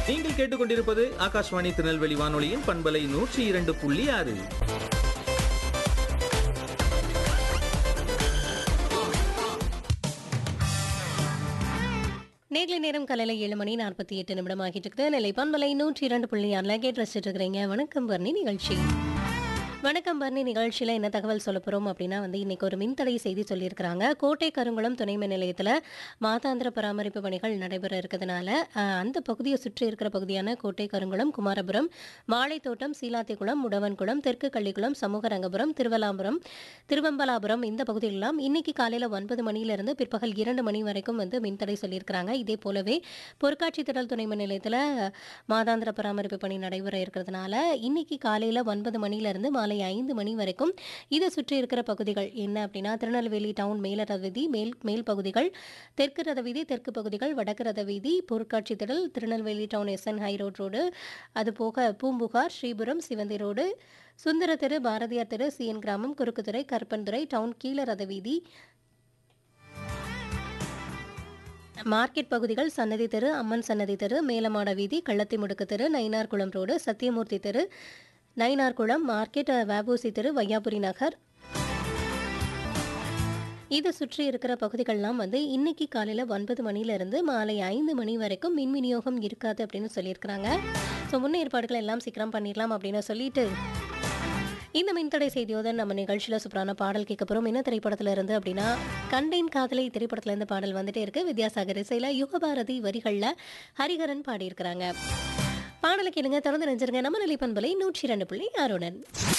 நீங்கள் கேட்டுக்கொண்டிருப்பது ஆகாஷ்வாணி திருநெல்வேலி வானொலியின் பண்பலை நூற்றி இரண்டு புள்ளி ஆறு நேர்லை நேரம் காலையில் ஏழு மணி நாற்பத்தி எட்டு நிமிடம் ஆகிட்டு இருக்குது நெல்லை பண்பலை நூற்றி இரண்டு புள்ளி ஆறில் கேட்டு ரசிச்சுட்டு இருக்கிறீங்க வணக்கம் பர்ணி நிகழ்ச்சி வணக்கம் பர்ணி நிகழ்ச்சியில் என்ன தகவல் சொல்ல போகிறோம் அப்படின்னா வந்து இன்னைக்கு ஒரு மின்தடை செய்தி சொல்லியிருக்கிறாங்க கோட்டை கருங்குளம் துணை மின் நிலையத்தில் மாதாந்திர பராமரிப்பு பணிகள் நடைபெற இருக்கிறதுனால அஹ், அந்த பகுதியை சுற்றி இருக்கிற பகுதியான கோட்டை கருங்குளம் குமாரபுரம் வாழைத்தோட்டம் சீலாத்திக்குளம் முடவன்குளம் தெற்கு கள்ளிக்குளம் சமூகரங்கபுரம் திருவலாபுரம் திருவம்பலாபுரம் இந்த பகுதிகளெல்லாம் இன்னைக்கு காலையில் ஒன்பது மணியிலிருந்து பிற்பகல் இரண்டு மணி வரைக்கும் வந்து மின்தடை சொல்லியிருக்கிறாங்க இதே போலவே பொற்காட்சி திடல் துணை மின் நிலையத்தில் மாதாந்திர பராமரிப்பு பணி நடைபெற இருக்கிறதுனால இன்னைக்கு காலையில் ஒன்பது மணியிலிருந்து மாலை ஐந்து மணி வரைக்கும் இதை சுற்றி இருக்கிற பகுதிகள் என்ன அப்படின்னா திருநெல்வேலி டவுன் மேல ரத வீதி மேல் மேல் பகுதிகள் தெற்கு ரத வீதி தெற்கு பகுதிகள் வடக்கு ரத வீதி பொருட்காட்சி திடல் Tirunelveli town SN high road road அது போக பூம்புகார் ஸ்ரீபுரம் சிவந்தி ரோடு சுந்தர தெரு பாரதியார் தெரு சிஎன் கிராமம் குறுக்குத்துறை கருப்பன்துறை டவுன் கீழ ரத வீதி மார்க்கெட் பகுதிகள் சன்னதி தெரு அம்மன் சன்னதி தெரு மேலமாட வீதி கள்ளத்தி முடுக்கு தெரு நயினார்குளம் ரோடு சத்தியமூர்த்தி தெரு நயினார்குளம் மார்க்கெட் வேபூசி தெரு வையாபுரி நகர் இதை சுற்றி இருக்கிற பகுதிகள்லாம் வந்து இன்னைக்கு காலையில் ஒன்பது மணிலேருந்து மாலை ஐந்து மணி வரைக்கும் மின் விநியோகம் இருக்காது அப்படின்னு சொல்லியிருக்கிறாங்க ஸோ முன்னேற்பாடுகள் எல்லாம் சீக்கிரம் பண்ணிடலாம் அப்படின்னு சொல்லிட்டு இந்த மின்தடை செய்தியோட நம்ம நிகழ்ச்சியில் சூப்பரான பாடல் கேட்க போகிறோம் என்ன திரைப்படத்துல இருந்து அப்படின்னா கண்டேன் காதலை திரைப்படத்துல இருந்து பாடல் வந்துட்டே இருக்கு வித்யாசாகர் இசையில் யுகபாரதி வரிகளில் ஹரிஹரன் பாடியிருக்கிறாங்க பாடலை கேளுங்க தொடர்ந்து நினைச்சிருங்க நம்ம நிலை பண்பலை நூற்றி இரண்டு புள்ளி ஆறுடன்